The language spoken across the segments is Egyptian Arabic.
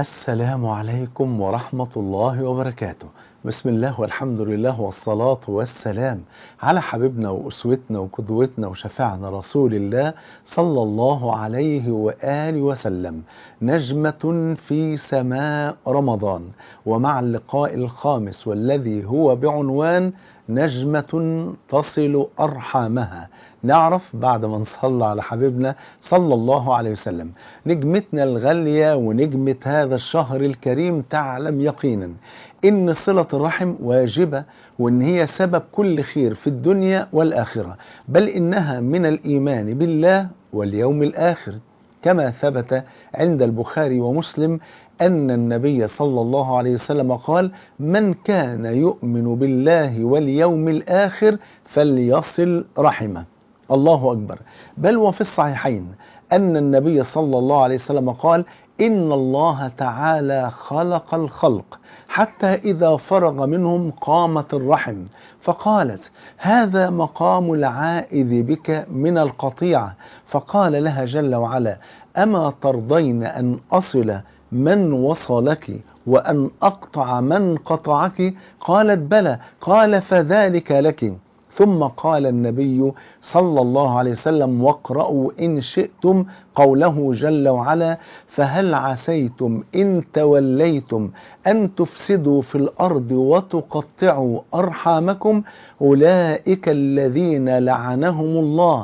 السلام عليكم ورحمة الله وبركاته بسم الله والحمد لله والصلاة والسلام على حبيبنا وأسوتنا وقدوتنا وشفاعنا رسول الله صلى الله عليه وآله وسلم نجمة في سماء رمضان ومع اللقاء الخامس والذي هو بعنوان نجمة تصل أرحامها نعرف بعد ما نصلى على حبيبنا صلى الله عليه وسلم نجمتنا الغالية ونجمة هذا الشهر الكريم تعلم يقينا إن صلة الرحم واجبة وإن هي سبب كل خير في الدنيا والآخرة بل إنها من الإيمان بالله واليوم الآخر كما ثبت عند البخاري ومسلم أن النبي صلى الله عليه وسلم قال من كان يؤمن بالله واليوم الآخر فليصل رحمه الله أكبر بل وفي الصحيحين أن النبي صلى الله عليه وسلم قال إن الله تعالى خلق الخلق حتى إذا فرغ منهم قامت الرحم فقالت هذا مقام العائذ بك من القطيعة فقال لها جل وعلا أما ترضين أن أصل من وصلك وأن أقطع من قطعك قالت بلى قال فذلك لك ثم قال النبي صلى الله عليه وسلم واقرأوا إن شئتم قوله جل وعلا فهل عسيتم إن توليتم أن تفسدوا في الأرض وتقطعوا أرحامكم أولئك الذين لعنهم الله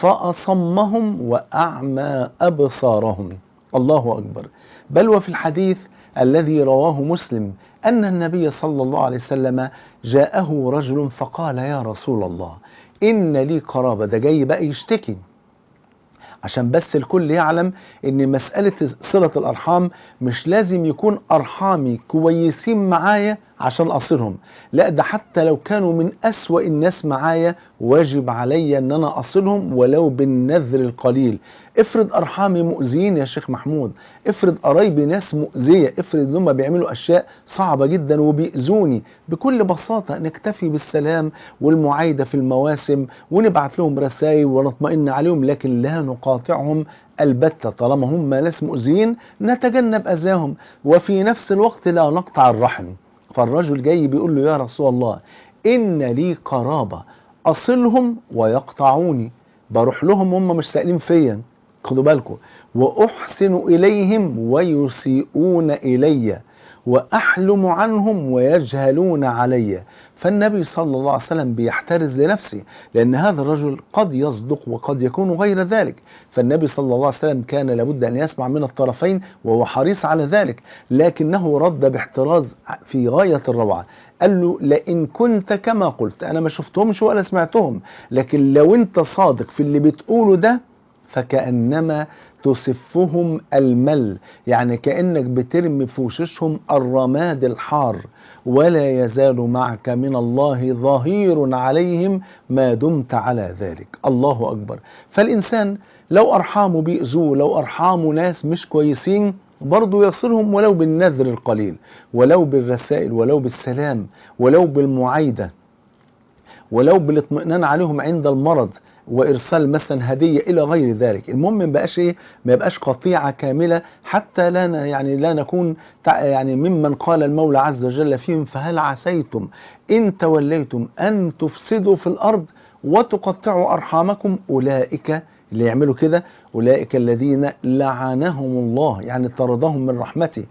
فأصمهم وأعمى أبصارهم الله أكبر بل وفي الحديث الذي رواه مسلم أن النبي صلى الله عليه وسلم جاءه رجل فقال يا رسول الله إن لي قرابة ده جاي بقى يشتكي عشان بس الكل يعلم ان مسألة صلة الأرحام مش لازم يكون أرحامي كويسين معايا عشان أصلهم لا ده حتى لو كانوا من أسوأ الناس معايا واجب عليا ان انا أصلهم ولو بالنذر القليل افرض أرحامي مؤذيين يا شيخ محمود افرض قرايبي ناس مؤذية افرض ان هم بيعملوا أشياء صعبة جدا وبيأذوني بكل بساطة نكتفي بالسلام والمعايدة في المواسم ونبعت لهم رسائل ونطمئن عليهم لكن لا نقاطعهم البتة طالما هم ناس مؤذيين نتجنب أذاهم وفي نفس الوقت لا نقطع الرحم فالرجل جاي بيقول له يا رسول الله إن لي قرابة أصلهم ويقطعوني بروح لهم هم مش سائلين فيا خدوا بالكم وأحسن إليهم ويسيئون إلي وأحلم عنهم ويجهلون علي فالنبي صلى الله عليه وسلم بيحترز لنفسه لأن هذا الرجل قد يصدق وقد يكون غير ذلك فالنبي صلى الله عليه وسلم كان لابد أن يسمع من الطرفين وهو حريص على ذلك لكنه رد باحتراز في غاية الروعة قال له لئن كنت كما قلت أنا ما شفتهمش ولا سمعتهم لكن لو أنت صادق في اللي بتقوله ده فكأنما تسفهم المل يعني كأنك بترمي في وشوشهم الرماد الحار ولا يزال معك من الله ظهير عليهم ما دمت على ذلك الله أكبر فالإنسان لو أرحامه بيأذوه لو أرحامه ناس مش كويسين برضه يصلهم ولو بالنذر القليل ولو بالرسائل ولو بالسلام ولو بالمعايدة ولو بالاطمئنان عليهم عند المرض وارسال مثلا هديه الى غير ذلك المهم ما يبقاش ايه ما يبقاش قطيعه كامله حتى لا يعني لا نكون يعني ممن قال المولى عز وجل فيهم فهل عسيتم ان توليتم ان تفسدوا في الارض وتقطعوا ارحامكم اولئك اللي يعملوا كده اولئك الذين لعنهم الله يعني طردهم من رحمته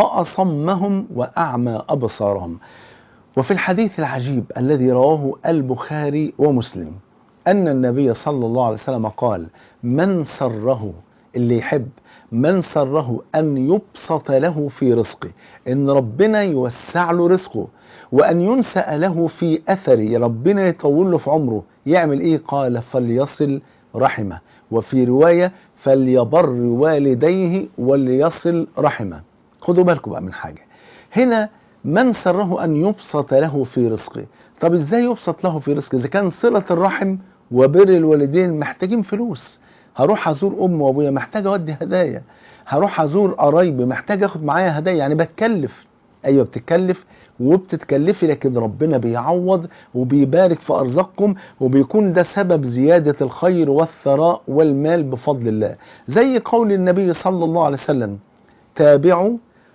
فاصمهم واعمى ابصارهم وفي الحديث العجيب الذي رواه البخاري ومسلم أن النبي صلى الله عليه وسلم قال من سره اللي يحب من سره أن يبسط له في رزقه إن ربنا يوسع له رزقه وأن ينسأ له في أثره ربنا يطول له في عمره يعمل إيه قال فليصل رحمه وفي رواية فليبر والديه وليصل رحمه خدوا بالكم بقى من حاجة هنا من سره أن يبسط له في رزقه طب ازاي يبسط له في رزقه اذا كان صلة الرحم وبر الوالدين محتاجين فلوس هروح ازور امي وابويا محتاج اودي هدايا هروح ازور قرايبي محتاج اخد معايا هدايا يعني بتكلف ايوه بتتكلف وبتتكلفي لكن ربنا بيعوض وبيبارك في ارزاقكم وبيكون ده سبب زياده الخير والثراء والمال بفضل الله زي قول النبي صلى الله عليه وسلم تابعوا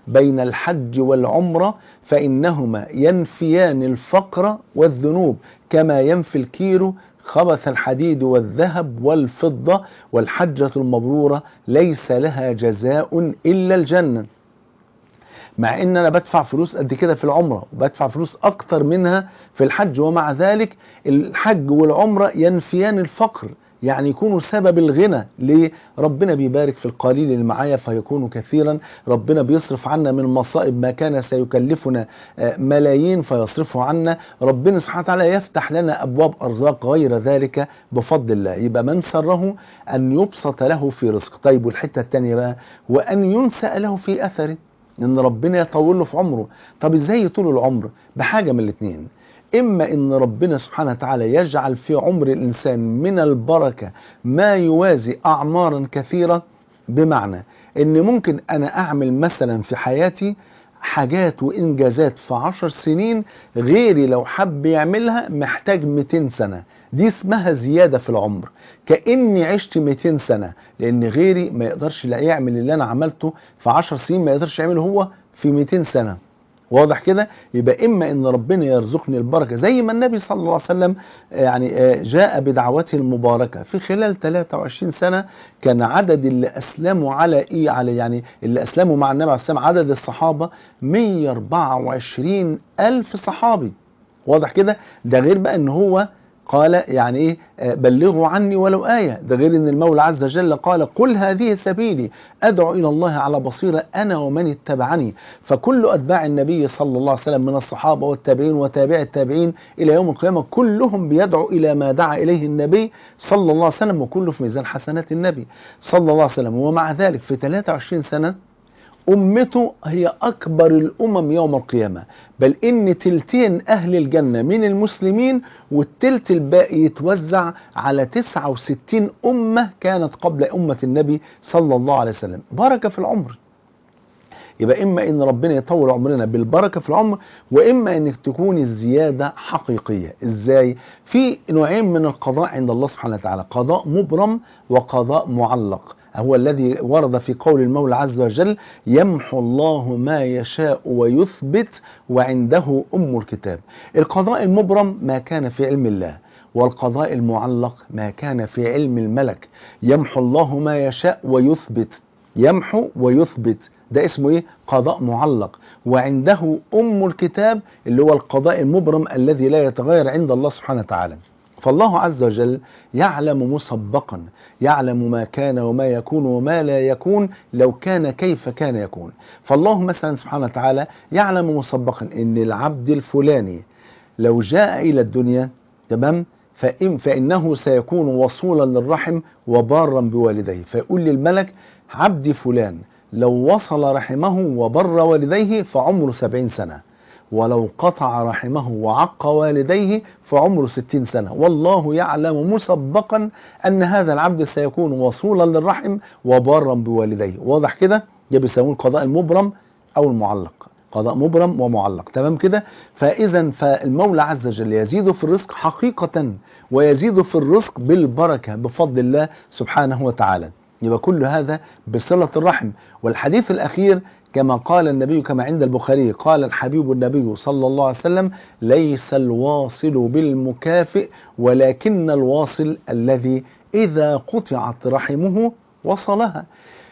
بين الحج والعمرة فإنهما ينفيان الفقر والذنوب كما ينفي الكير خبث الحديد والذهب والفضة والحجة المبرورة ليس لها جزاء إلا الجنة مع ان انا بدفع فلوس قد كده في العمره وبدفع فلوس اكتر منها في الحج ومع ذلك الحج والعمره ينفيان الفقر يعني يكونوا سبب الغنى ليه ربنا بيبارك في القليل اللي معايا فيكون كثيرا ربنا بيصرف عنا من مصائب ما كان سيكلفنا ملايين فيصرفه عنا ربنا سبحانه وتعالى يفتح لنا ابواب ارزاق غير ذلك بفضل الله يبقى من سره ان يبسط له في رزق طيب والحته الثانيه بقى وان ينسأ له في اثره ان ربنا يطول له في عمره طب ازاي يطول العمر بحاجه من الاثنين اما ان ربنا سبحانه وتعالى يجعل في عمر الانسان من البركه ما يوازي اعمارا كثيره بمعنى ان ممكن انا اعمل مثلا في حياتي حاجات وانجازات في عشر سنين غيري لو حب يعملها محتاج 200 سنه دي اسمها زياده في العمر كاني عشت 200 سنه لان غيري ما يقدرش لا يعمل اللي انا عملته في 10 سنين ما يقدرش يعمله هو في 200 سنه واضح كده يبقى اما ان ربنا يرزقني البركه زي ما النبي صلى الله عليه وسلم يعني جاء بدعوته المباركه في خلال 23 سنه كان عدد اللي اسلموا على ايه على يعني اللي اسلموا مع النبي عليه السلام عدد الصحابه 124 الف صحابي واضح كده ده غير بقى ان هو قال يعني ايه بلغوا عني ولو آية ده غير ان المولى عز وجل قال قل هذه سبيلي أدعو إلى الله على بصيرة أنا ومن اتبعني فكل أتباع النبي صلى الله عليه وسلم من الصحابة والتابعين وتابع التابعين إلى يوم القيامة كلهم بيدعو إلى ما دعا إليه النبي صلى الله عليه وسلم وكله في ميزان حسنات النبي صلى الله عليه وسلم ومع ذلك في 23 سنة أمته هي أكبر الأمم يوم القيامة بل إن تلتين أهل الجنة من المسلمين والتلت الباقي يتوزع على 69 أمة كانت قبل أمة النبي صلى الله عليه وسلم بركة في العمر يبقى إما إن ربنا يطول عمرنا بالبركة في العمر وإما إنك تكون الزيادة حقيقية إزاي؟ في نوعين من القضاء عند الله سبحانه وتعالى قضاء مبرم وقضاء معلق هو الذي ورد في قول المولى عز وجل يمحو الله ما يشاء ويثبت وعنده أم الكتاب القضاء المبرم ما كان في علم الله والقضاء المعلق ما كان في علم الملك يمحو الله ما يشاء ويثبت يمحو ويثبت ده اسمه ايه قضاء معلق وعنده ام الكتاب اللي هو القضاء المبرم الذي لا يتغير عند الله سبحانه وتعالى فالله عز وجل يعلم مسبقا يعلم ما كان وما يكون وما لا يكون لو كان كيف كان يكون فالله مثلا سبحانه وتعالى يعلم مسبقا ان العبد الفلاني لو جاء الى الدنيا تمام فإن فإنه سيكون وصولا للرحم وبارا بوالديه فيقول للملك عبدي فلان لو وصل رحمه وبر والديه فعمره سبعين سنة ولو قطع رحمه وعق والديه فعمره ستين سنة والله يعلم مسبقا أن هذا العبد سيكون وصولا للرحم وبارا بوالديه واضح كده ده بيسموه القضاء المبرم أو المعلق قضاء مبرم ومعلق تمام كده فإذا فالمولى عز وجل يزيد في الرزق حقيقة ويزيد في الرزق بالبركة بفضل الله سبحانه وتعالى يبقى كل هذا بصلة الرحم والحديث الأخير كما قال النبي كما عند البخاري قال الحبيب النبي صلى الله عليه وسلم ليس الواصل بالمكافئ ولكن الواصل الذي إذا قطعت رحمه وصلها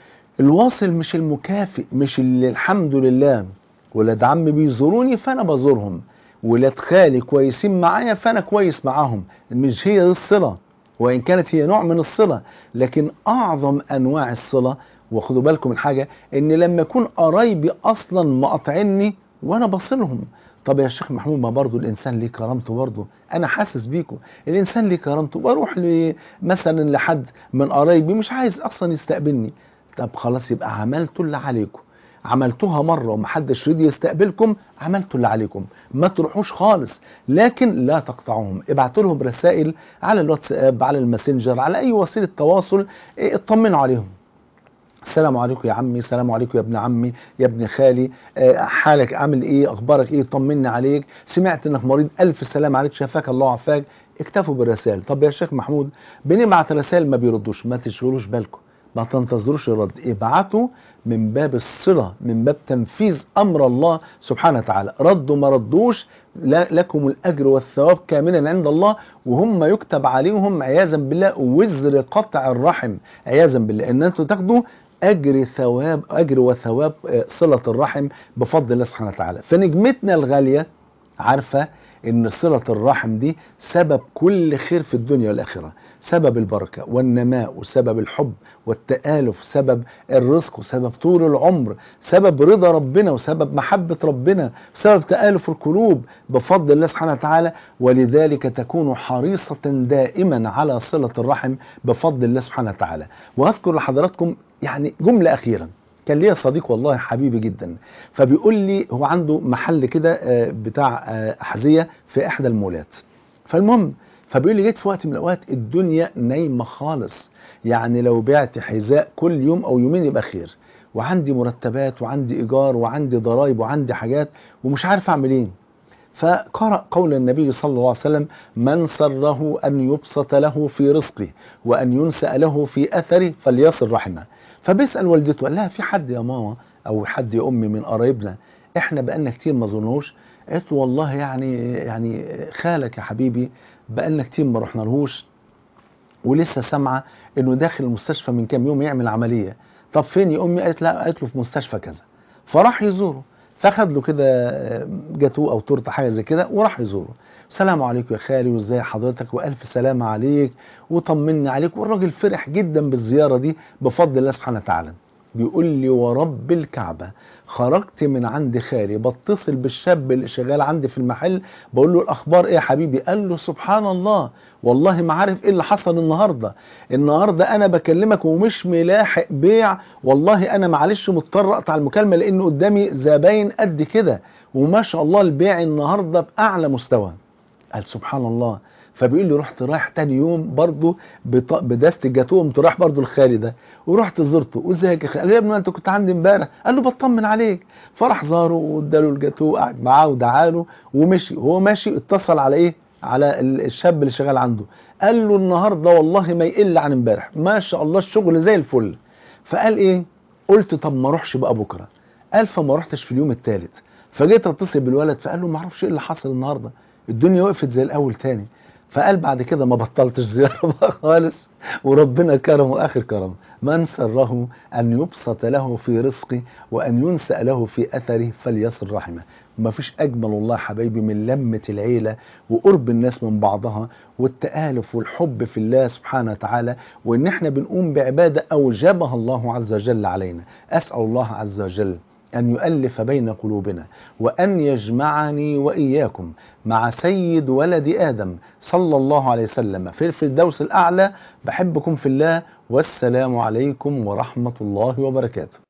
الواصل مش المكافئ مش اللي الحمد لله ولاد عمي بيزوروني فأنا بزورهم ولاد خالي كويسين معايا فأنا كويس معاهم مش هي دي الصلة وإن كانت هي نوع من الصلة لكن أعظم أنواع الصلة وخدوا بالكم من حاجة إن لما يكون قرايبي أصلا مقاطعيني وأنا بصلهم طب يا شيخ محمود ما برضه الإنسان ليه كرامته برضه أنا حاسس بيكم الإنسان ليه كرامته بروح مثلا لحد من قرايبي مش عايز أصلا يستقبلني طب خلاص يبقى عملت اللي عليكم عملتوها مرة ومحدش رضي يستقبلكم عملتوا اللي عليكم ما تروحوش خالص لكن لا تقطعوهم ابعتوا لهم رسائل على الواتساب على الماسنجر على اي وسيلة تواصل اطمنوا عليهم السلام عليكم يا عمي السلام عليكم يا ابن عمي يا ابن خالي حالك عامل ايه اخبارك ايه طمني عليك سمعت انك مريض الف سلام عليك شفاك الله وعافاك اكتفوا بالرسائل طب يا شيخ محمود بنبعت رسائل ما بيردوش ما تشغلوش بالكم ما تنتظروش الرد ابعتوا من باب الصلة من باب تنفيذ أمر الله سبحانه وتعالى ردوا ما ردوش لكم الأجر والثواب كاملا عند الله وهم يكتب عليهم عياذا بالله وزر قطع الرحم عياذا بالله ان انتوا تاخدوا اجر ثواب اجر وثواب صلة الرحم بفضل الله سبحانه وتعالى فنجمتنا الغالية عارفة ان صلة الرحم دي سبب كل خير في الدنيا والآخرة سبب البركة والنماء وسبب الحب والتآلف سبب الرزق وسبب طول العمر سبب رضا ربنا وسبب محبة ربنا سبب تآلف القلوب بفضل الله سبحانه وتعالى ولذلك تكون حريصة دائما على صلة الرحم بفضل الله سبحانه وتعالى وأذكر لحضراتكم يعني جملة أخيرا كان ليا صديق والله حبيبي جدا فبيقول لي هو عنده محل كده بتاع أحذية في إحدى المولات فالمهم فبيقول لي جيت في وقت من الأوقات الدنيا نايمة خالص يعني لو بعت حذاء كل يوم أو يومين يبقى خير وعندي مرتبات وعندي إيجار وعندي ضرايب وعندي حاجات ومش عارف أعمل إيه فقرأ قول النبي صلى الله عليه وسلم من سره أن يبسط له في رزقه وأن ينسأ له في أثره فليصل رحمه فبيسأل والدته قال لها في حد يا ماما أو حد يا أمي من قرايبنا إحنا بقالنا كتير ما زرناهوش قالت له والله يعني يعني خالك يا حبيبي بقالنا كتير ما رحنا لهوش ولسه سامعه انه داخل المستشفى من كام يوم يعمل عمليه طب فين يا امي قالت لا قالت له في مستشفى كذا فراح يزوره فاخد له كده جاتوه او تورته حاجه زي كده وراح يزوره السلام عليكم يا خالي وازاي حضرتك والف سلامه عليك وطمني عليك والراجل فرح جدا بالزياره دي بفضل الله سبحانه وتعالى بيقول لي ورب الكعبة خرجت من عند خالي بتصل بالشاب اللي شغال عندي في المحل بقول له الأخبار إيه يا حبيبي قال له سبحان الله والله ما عارف إيه اللي حصل النهاردة النهاردة أنا بكلمك ومش ملاحق بيع والله أنا معلش مضطر أقطع المكالمة لأن قدامي زباين قد كده وما شاء الله البيع النهاردة بأعلى مستوى قال سبحان الله فبيقول لي رحت رايح تاني يوم برضه بدست الجاتوه قمت رايح برضه لخالي ده ورحت زرته وازيك يا خالي قال لي يا ابني ما انت كنت عندي امبارح قال له بطمن عليك فراح زاره واداله الجاتوه قعد معاه ودعا له ومشي وهو ماشي اتصل على ايه على الشاب اللي شغال عنده قال له النهارده والله ما يقل عن امبارح ما شاء الله الشغل زي الفل فقال ايه قلت طب ما اروحش بقى بكره قال فما رحتش في اليوم الثالث فجيت اتصل بالولد فقال له ما اعرفش ايه اللي حصل النهارده الدنيا وقفت زي الاول تاني فقال بعد كده ما بطلتش زيارة بقى خالص وربنا كرمه آخر كرم من سره أن يبسط له في رزقه وأن ينسأ له في أثره فليصل رحمه ما فيش أجمل والله حبايبي من لمة العيلة وقرب الناس من بعضها والتآلف والحب في الله سبحانه وتعالى وإن احنا بنقوم بعبادة أوجبها الله عز وجل علينا أسأل الله عز وجل أن يؤلف بين قلوبنا وأن يجمعني وإياكم مع سيد ولد آدم صلى الله عليه وسلم في الفردوس الأعلى بحبكم في الله والسلام عليكم ورحمة الله وبركاته